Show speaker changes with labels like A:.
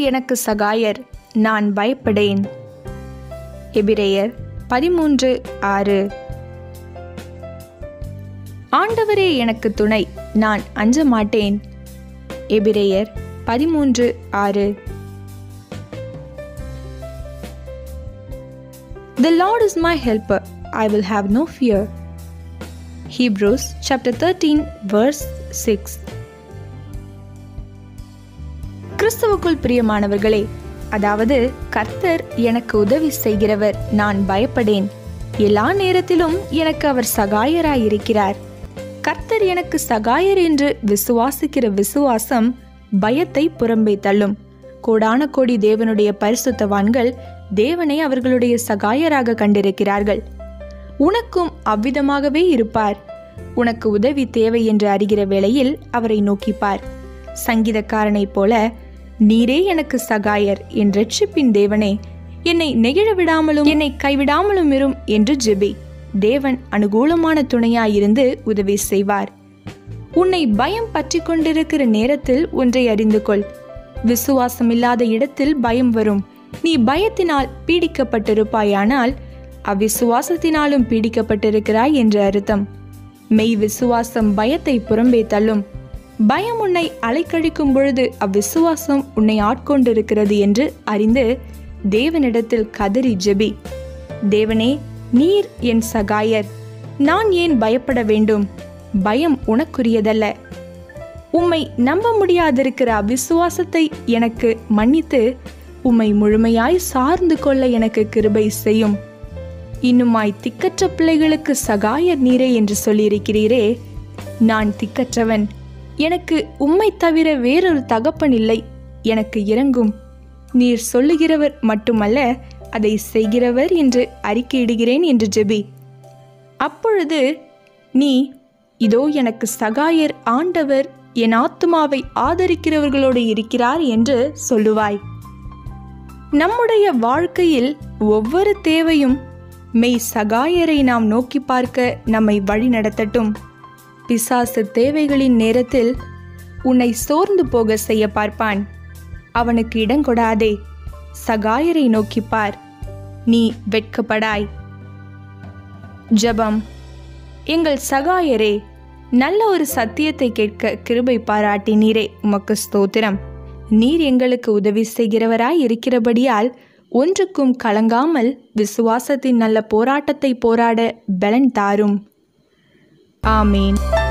A: எனக்கு சகாயர் நான் பயப்படேன் எபிரேயர் பதிமூன்று ஆறு ஆண்டவரே எனக்கு துணை நான் அஞ்ச மாட்டேன் எபிரேயர் பதிமூன்று ஆறு The Lord is my helper, I will have no fear. Hebrews chapter 13 verse 6 கிறிஸ்துவுக்குள் பிரியமானவர்களே அதாவது கர்த்தர் எனக்கு உதவி செய்கிறவர் நான் பயப்படேன் எல்லா நேரத்திலும் எனக்கு அவர் சகாயராயிருக்கிறார் கர்த்தர் எனக்கு சகாயர் என்று விசுவாசிக்கிற விசுவாசம் பயத்தை புறம்பே தள்ளும் கோடான கோடி தேவனுடைய பரிசுத்தவான்கள் தேவனை அவர்களுடைய சகாயராக கண்டிருக்கிறார்கள் உனக்கும் அவ்விதமாகவே இருப்பார் உனக்கு உதவி தேவை என்று அறிகிற வேளையில் அவரை நோக்கிப்பார் சங்கீதக்காரனைப் போல நீரே எனக்கு சகாயர் என் ரட்சிப்பின் தேவனே என்னை நெகிழ விடாமலும் என்னை கைவிடாமலும் இரும் என்று ஜெபி தேவன் அனுகூலமான துணையாயிருந்து உதவி செய்வார் உன்னை பயம் பற்றி கொண்டிருக்கிற நேரத்தில் ஒன்றை அறிந்து கொள் விசுவாசம் இல்லாத இடத்தில் பயம் வரும் நீ பயத்தினால் பீடிக்கப்பட்டிருப்பாயானால் அவ்விசுவாசத்தினாலும் பீடிக்கப்பட்டிருக்கிறாய் என்று அர்த்தம் மெய் விசுவாசம் பயத்தை புறம்பே தள்ளும் பயம் உன்னை அலைக்கழிக்கும் பொழுது அவ்விசுவாசம் உன்னை ஆட்கொண்டிருக்கிறது என்று அறிந்து தேவனிடத்தில் கதறி ஜெபி தேவனே நீர் என் சகாயர் நான் ஏன் பயப்பட வேண்டும் பயம் உனக்குரியதல்ல உம்மை நம்ப முடியாதிருக்கிற அவிசுவாசத்தை எனக்கு மன்னித்து உம்மை முழுமையாய் சார்ந்து கொள்ள எனக்கு கிருபை செய்யும் இன்னுமாய் திக்கற்ற பிள்ளைகளுக்கு சகாயர் நீரே என்று சொல்லியிருக்கிறீரே நான் திக்கற்றவன் எனக்கு உம்மை தவிர வேறொரு தகப்பன் இல்லை எனக்கு இறங்கும் நீர் சொல்லுகிறவர் மட்டுமல்ல அதை செய்கிறவர் என்று அறிக்கையிடுகிறேன் என்று ஜெபி அப்பொழுது நீ இதோ எனக்கு சகாயர் ஆண்டவர் என் ஆத்துமாவை ஆதரிக்கிறவர்களோடு இருக்கிறார் என்று சொல்லுவாய் நம்முடைய வாழ்க்கையில் ஒவ்வொரு தேவையும் மெய் சகாயரை நாம் நோக்கி பார்க்க நம்மை வழி நடத்தட்டும் பிசாசு தேவைகளின் நேரத்தில் உன்னை சோர்ந்து போக செய்ய பார்ப்பான் அவனுக்கு இடங்கொடாதே சகாயரை நோக்கிப்பார் நீ வெட்கப்படாய் ஜெபம் எங்கள் சகாயரே நல்ல ஒரு சத்தியத்தை கேட்க கிருபை பாராட்டி நீரே உமக்கு ஸ்தோத்திரம் நீர் எங்களுக்கு உதவி செய்கிறவராய் இருக்கிறபடியால் ஒன்றுக்கும் கலங்காமல் விசுவாசத்தின் நல்ல போராட்டத்தை போராட பலன் தாரும் ஆமேன்